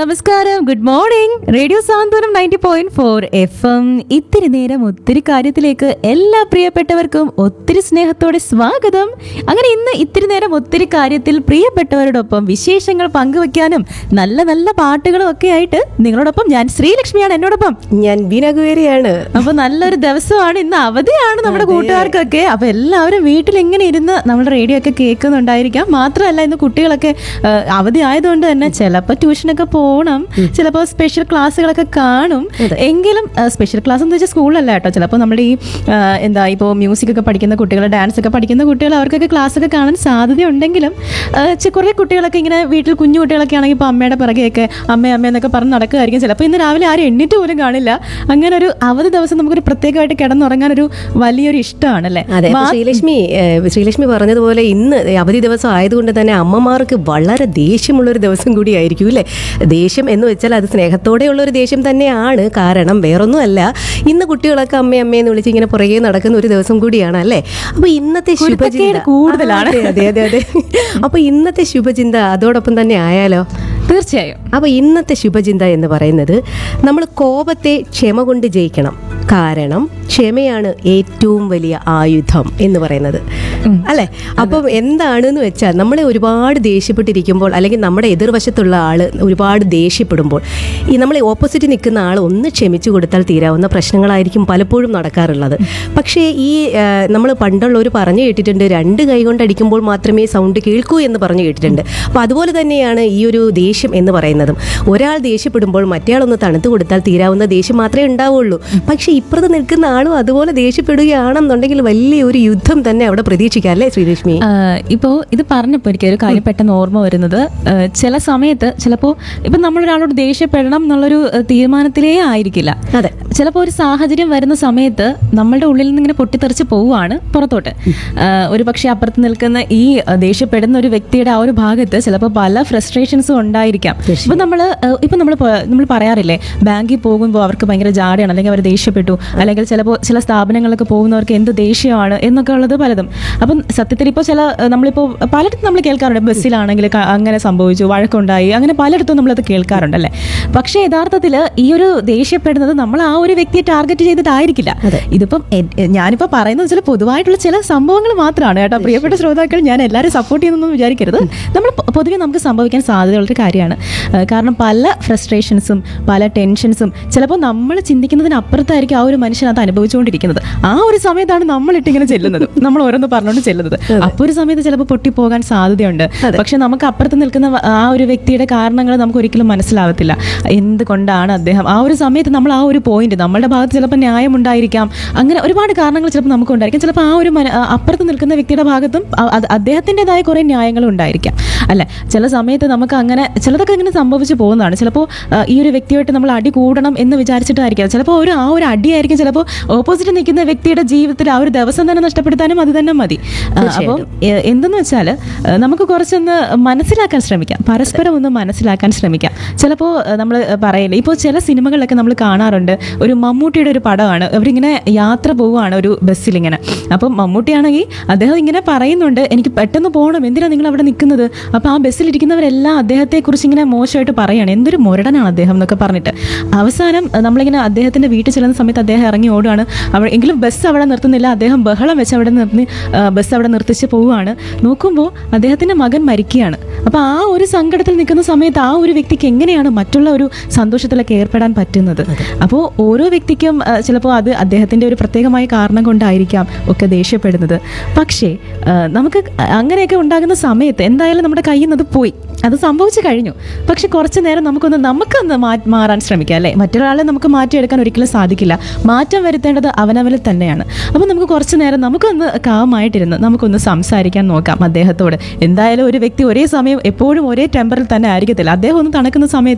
നമസ്കാരം good morning radio Santhwanam ninety point four F M ഇത്തിരി നേരം ഒത്തിരി കാര്യത്തിലേക്ക് എല്ലാ പ്രിയപ്പെട്ടവർക്കും ഒത്തിരി സ്നേഹത്തോടെ സ്വാഗതം അങ്ങനെ ഇന്ന് ഇത്തിരി നേരം ഒത്തിരി കാര്യത്തിൽ പ്രിയപ്പെട്ടവരോടൊപ്പം വിശേഷങ്ങൾ പങ്കുവെക്കാനും നല്ല നല്ല പാട്ടുകളും ഒക്കെ ആയിട്ട് നിങ്ങളോടൊപ്പം ഞാൻ ശ്രീലക്ഷ്മിയാണ് എന്നോടൊപ്പം ഞാൻ ബീന കുവേരിയാണ് അപ്പൊ നല്ലൊരു ദിവസമാണ് ഇന്ന് അവധിയാണ് നമ്മുടെ കൂട്ടുകാർക്കൊക്കെ അപ്പൊ എല്ലാവരും വീട്ടിൽ ഇങ്ങനെ ഇരുന്ന് നമ്മുടെ റേഡിയോ ഒക്കെ കേൾക്കുന്നുണ്ടായിരിക്കാം മാത്രമല്ല ഇന്ന് കുട്ടികളൊക്കെ ആ, അവധി ആയതുകൊണ്ട് തന്നെ ചിലപ്പോൾ ട്യൂഷനൊക്കെ പോകണം ചിലപ്പോൾ സ്പെഷ്യൽ ക്ലാസ്സുകളൊക്കെ കാണും എങ്കിലും സ്പെഷ്യൽ ക്ലാസ് എന്ന് വെച്ചാൽ സ്കൂളിലല്ല കേട്ടോ ചിലപ്പോൾ നമ്മുടെ ഈ ആ, എന്താ ഇപ്പോൾ മ്യൂസിക് ഒക്കെ പഠിക്കുന്ന കുട്ടികൾ ഡാൻസ് ഒക്കെ പഠിക്കുന്ന കുട്ടികൾ അവർക്കൊക്കെ ക്ലാസ് ഒക്കെ കാണാൻ സാധ്യതയുണ്ടെങ്കിലും ആ, ചെ- കുറേ കുട്ടികളൊക്കെ ഇങ്ങനെ വീട്ടിൽ കുഞ്ഞു കുട്ടികളൊക്കെ ആണെങ്കിൽ ഇപ്പോൾ അമ്മയുടെ പിറകെയൊക്കെ അമ്മ അമ്മ എന്നൊക്കെ പറഞ്ഞ് നടക്കുമായിരിക്കും ചിലപ്പോൾ ഇന്ന് രാവിലെ ആരും എണ്ണിട്ട് പോലും കാണില്ല അങ്ങനെ ഒരു അവധി ദിവസം നമുക്കൊരു പ്രത്യേകമായിട്ട് കിടന്നുറങ്ങാൻ ഒരു വലിയൊരു ഇഷ്ടമാണ് അല്ലേ അതെ അപ്പൊ ശ്രീലക്ഷ്മി ഏഹ്, ശ്രീലക്ഷ്മി പറഞ്ഞതുപോലെ ഇന്ന് അവധി ദിവസം ആയതുകൊണ്ട് തന്നെ അമ്മമാർക്ക് വളരെ ദേഷ്യമുള്ള ഒരു ദിവസം കൂടി ആയിരിക്കും അല്ലേ ദേഷ്യം എന്ന് വെച്ചാൽ അത് സ്നേഹത്തോടെയുള്ള ഒരു ദേഷ്യം തന്നെയാണ് കാരണം വേറൊന്നുമല്ല ഇന്ന് കുട്ടികളൊക്കെ അമ്മ അമ്മയെന്ന് വിളിച്ച് ഇങ്ങനെ പുറകെ നടക്കുന്ന ഒരു ദിവസം കൂടിയാണ് അല്ലേ അപ്പൊ ഇന്നത്തെ ശുഭചിന്ത കുരുത്തക്കേട് കൂടുതലാണ്. ആ, അതെ അതെ അതെ അപ്പൊ ഇന്നത്തെ ശുഭചിന്ത അതോടൊപ്പം തന്നെ ആയാലോ തീർച്ചയായും അപ്പോൾ ഇന്നത്തെ ശുഭചിന്ത എന്ന് പറയുന്നത് നമ്മൾ കോപത്തെ ക്ഷമ കൊണ്ട് ജയിക്കണം കാരണം ക്ഷമയാണ് ഏറ്റവും വലിയ ആയുധം എന്ന് പറയുന്നത് അല്ലെ അപ്പം എന്താണെന്ന് വെച്ചാൽ നമ്മളെ ഒരുപാട് ദേഷ്യപ്പെട്ടിരിക്കുമ്പോൾ അല്ലെങ്കിൽ നമ്മുടെ എതിർവശത്തുള്ള ആൾ ഒരുപാട് ദേഷ്യപ്പെടുമ്പോൾ ഈ നമ്മളെ ഓപ്പോസിറ്റ് നിൽക്കുന്ന ആൾ ഒന്ന് ക്ഷമിച്ചു കൊടുത്താൽ തീരാവുന്ന പ്രശ്നങ്ങളായിരിക്കും പലപ്പോഴും നടക്കാറുള്ളത് പക്ഷേ ഈ നമ്മൾ പണ്ടുള്ളവർ പറഞ്ഞു കേട്ടിട്ടുണ്ട് രണ്ട് കൈ കൊണ്ട് അടിക്കുമ്പോൾ മാത്രമേ സൗണ്ട് കേൾക്കൂ എന്ന് പറഞ്ഞു കേട്ടിട്ടുണ്ട് അപ്പോൾ അതുപോലെ തന്നെയാണ് ഈ ഒരു ദേഷ്യം എന്ന് പറയുന്നതും ഒരാൾ ദേഷ്യപ്പെടുമ്പോൾ മറ്റേയാളൊന്ന് തണുത്തു കൊടുത്താൽ തീരാവുന്ന ദേഷ്യം മാത്രമേ ഉണ്ടാവുള്ളൂ പക്ഷേ ഇപ്പുറത്ത് നിൽക്കുന്ന ആളും അതുപോലെ ദേഷ്യപ്പെടുകയാണെന്നുണ്ടെങ്കിൽ വലിയ ഒരു യുദ്ധം തന്നെ അവിടെ പ്രതീക്ഷിക്കാം അല്ലേ ശ്രീലക്ഷ്മി ഇപ്പോൾ ഇത് പറഞ്ഞപ്പോൾ എനിക്ക് ഒരു കാര്യം പെട്ടെന്ന് ഓർമ്മ വരുന്നത് ആ, ചില സമയത്ത് ചിലപ്പോൾ ഇപ്പം നമ്മളൊരാളോട് ദേഷ്യപ്പെടണം എന്നുള്ളൊരു ആ, തീരുമാനത്തിലേ ആയിരിക്കില്ല അതെ ചിലപ്പോൾ ഒരു സാഹചര്യം വരുന്ന സമയത്ത് നമ്മളുടെ ഉള്ളിൽ നിന്ന് ഇങ്ങനെ പൊട്ടിത്തെറിച്ച് പോവുകയാണ് പുറത്തോട്ട് ഒരു പക്ഷേ അപ്പുറത്ത് നിൽക്കുന്ന ഈ ആ, ദേഷ്യപ്പെടുന്ന ഒരു വ്യക്തിയുടെ ആ ഒരു ഭാഗത്ത് ചിലപ്പോൾ പല ഫ്രസ്ട്രേഷൻസും ഉണ്ടായിരിക്കാം ഇപ്പം നമ്മൾ ഇപ്പം നമ്മൾ നമ്മൾ പറയാറില്ലേ ബാങ്കിൽ പോകുമ്പോൾ അവർക്ക് ഭയങ്കര ജാടയാണ് അല്ലെങ്കിൽ അവർ ദേഷ്യപ്പെട്ടു അല്ലെങ്കിൽ ചിലപ്പോൾ ചില സ്ഥാപനങ്ങളിലൊക്കെ പോകുന്നവർക്ക് എന്ത് ദേഷ്യമാണ് എന്നൊക്കെ ഉള്ളത് പലതും അപ്പം സത്യത്തിൽ ഇപ്പോൾ ചില ആ, നമ്മളിപ്പോൾ പലയിടത്തും നമ്മൾ കേൾക്കാറുണ്ട് ബസ്സിലാണെങ്കിൽ ക- അങ്ങനെ സംഭവിച്ചു വഴക്കുണ്ടായി അങ്ങനെ പലയിടത്തും നമ്മളത് കേൾക്കാറുണ്ടല്ലേ പക്ഷേ യഥാർത്ഥത്തിൽ ഈ ഒരു ദേഷ്യപ്പെടുന്നത് നമ്മൾ ആ ഒരു വ്യക്തിയെ ടാർഗറ്റ് ചെയ്തിട്ടായിരിക്കില്ല ഇതിപ്പം എൻ- ഞാനിപ്പോൾ പറയുന്നത് ചില പൊതുവായിട്ടുള്ള ചില സംഭവങ്ങൾ മാത്രമാണ് കേട്ടോ പ്രിയപ്പെട്ട ശ്രോതാക്കൾ ഞാൻ എല്ലാവരും സപ്പോർട്ട് ചെയ്യുന്നൊന്നും വിചാരിക്കരുത് നമ്മൾ പൊ- പൊതുവെ നമുക്ക് സംഭവിക്കാൻ സാധ്യതയുള്ളൊരു കാര്യമാണ് ആ, കാരണം പല ഫ്രസ്ട്രേഷൻസും പല ടെൻഷൻസും ചിലപ്പോൾ നമ്മൾ ചിന്തിക്കുന്നതിനപ്പുറത്തായിരിക്കും ആ ഒരു മനുഷ്യൻ അത് അനുഭവിച്ചുകൊണ്ടിരിക്കുന്നത് ആ ഒരു സമയത്താണ് നമ്മളിട്ട് ഇങ്ങനെ ചെല്ലുന്നത് നമ്മൾ ഓരോന്ന് പറഞ്ഞുകൊണ്ട് ചെല്ലുന്നത് അപ്പോൾ ഒരു സമയത്ത് ചിലപ്പോൾ പൊട്ടിപ്പോകാൻ സാധ്യതയുണ്ട് പക്ഷെ നമുക്ക് അപ്പുറത്ത് നിൽക്കുന്ന വ- ആ ഒരു വ്യക്തിയുടെ കാരണങ്ങൾ നമുക്ക് ഒരിക്കലും മനസ്സിലാവത്തില്ല എന്തുകൊണ്ടാണ് അദ്ദേഹം ആ ഒരു സമയത്ത് നമ്മൾ ആ ഒരു പോയിന്റ് നമ്മളുടെ ഭാഗത്ത് ചിലപ്പോൾ ന്യായം ഉണ്ടായിരിക്കാം അങ്ങനെ ഒരുപാട് കാരണങ്ങൾ ചിലപ്പോൾ നമുക്ക് ഉണ്ടായിരിക്കും ചിലപ്പോൾ ആ ഒരു മന- ആ അപ്പുറത്ത് നിൽക്കുന്ന വ്യക്തിയുടെ ഭാഗത്തും അ- അത് അദ്ദേഹത്തിൻ്റെതായ കുറേ ന്യായങ്ങളും ഉണ്ടായിരിക്കാം അല്ല ചില സമയത്ത് നമുക്ക് അങ്ങനെ ചിലതൊക്കെ ഇങ്ങനെ സംഭവിച്ചു പോകുന്നതാണ് ചിലപ്പോൾ ആ, ഈ ഒരു വ്യക്തിയായിട്ട് നമ്മൾ അടി കൂടണം എന്ന് വിചാരിച്ചിട്ടായിരിക്കാം ചിലപ്പോൾ ഒരു ആ ഒരു അടിയായിരിക്കും ചിലപ്പോൾ ഓപ്പോസിറ്റ് നിൽക്കുന്ന വ്യക്തിയുടെ ജീവിതത്തിൽ ആ ഒരു ദിവസം തന്നെ നഷ്ടപ്പെടുത്താനും അത് തന്നെ മതി ആ, അപ്പം എ- എന്തെന്ന് വെച്ചാൽ നമുക്ക് കുറച്ചൊന്ന് മനസ്സിലാക്കാൻ ശ്രമിക്കാം പരസ്പരം ഒന്ന് മനസ്സിലാക്കാൻ ശ്രമിക്കാം ചിലപ്പോൾ നമ്മൾ പറയില്ല ഇപ്പോൾ ചില സിനിമകളിലൊക്കെ നമ്മൾ കാണാറുണ്ട് ഒരു മമ്മൂട്ടിയുടെ ഒരു പടമാണ് അവരിങ്ങനെ യാത്ര പോവുകയാണ് ഒരു ബസ്സിലിങ്ങനെ അപ്പം മമ്മൂട്ടിയാണെങ്കിൽ അദ്ദേഹം ഇങ്ങനെ പറയുന്നുണ്ട് എനിക്ക് പെട്ടെന്ന് പോകണം എന്തിനാണ് നിങ്ങൾ അവിടെ നിൽക്കുന്നത് അപ്പോൾ ആ ബസ്സിലിരിക്കുന്നവരെല്ലാം അദ്ദേഹത്തെക്കുറിച്ച് ഇങ്ങനെ മോശമായിട്ട് പറയാണ് എന്തൊരു മുരടനാണ് അദ്ദേഹം എന്നൊക്കെ പറഞ്ഞിട്ട് അവസാനം അഹ് നമ്മളിങ്ങനെ അദ്ദേഹത്തിൻ്റെ വീട്ടിൽ ചെല്ലുന്ന സമയത്ത് അദ്ദേഹം ഇറങ്ങി ഓടുകയാണ് അവിടെ എങ്കിലും ബസ് അവിടെ നിർത്തുന്നില്ല അദ്ദേഹം ബഹളം വെച്ച് അവിടെ നിർത്തി ആ, ബസ് അവിടെ നിർത്തിച്ച് പോവുകയാണ് നോക്കുമ്പോൾ അദ്ദേഹത്തിൻ്റെ മകൻ മരിക്കുകയാണ് അപ്പോൾ ആ ഒരു സങ്കടത്തിൽ നിൽക്കുന്ന സമയത്ത് ആ ഒരു വ്യക്തിക്ക് എങ്ങനെയാണ് മറ്റുള്ള ഒരു സന്തോഷത്തിലൊക്കെ ഏർപ്പെടാൻ പറ്റുന്നത് അപ്പോൾ ഓരോ വ്യക്തിക്കും ആ, ചിലപ്പോൾ അത് അദ്ദേഹത്തിൻ്റെ ഒരു പ്രത്യേകമായ കാരണം കൊണ്ടായിരിക്കാം ഒക്കെ ദേഷ്യപ്പെടുന്നത് പക്ഷേ ആ, നമുക്ക് അങ്ങനെയൊക്കെ ഉണ്ടാകുന്ന സമയത്ത് എന്തായാലും നമ്മുടെ കയ്യിൽ നിന്ന് അത് പോയി അത് സംഭവിച്ചു കഴിഞ്ഞു പക്ഷെ കുറച്ച് നേരം നമുക്കൊന്ന് നമുക്കൊന്ന് മാ- മാറാൻ ശ്രമിക്കാം അല്ലേ മറ്റൊരാളെ നമുക്ക് മാറ്റിയെടുക്കാൻ ഒരിക്കലും സാധിക്കില്ല മാറ്റം വരുത്തേണ്ടത് അവനവനിൽ തന്നെയാണ് അപ്പോൾ നമുക്ക് കുറച്ച് നേരം നമുക്കൊന്ന് കാമായിട്ടിരുന്ന് നമുക്കൊന്ന് സംസാരിക്കാൻ നോക്കാം അദ്ദേഹത്തോട് എന്തായാലും ഒരു വ്യക്തി ഒരേ സമയം എപ്പോഴും ഒരേ ടെമ്പറിൽ തന്നെ ആയിരിക്കത്തില്ല അദ്ദേഹം ഒന്ന് തണുക്കുന്ന സമയത്ത്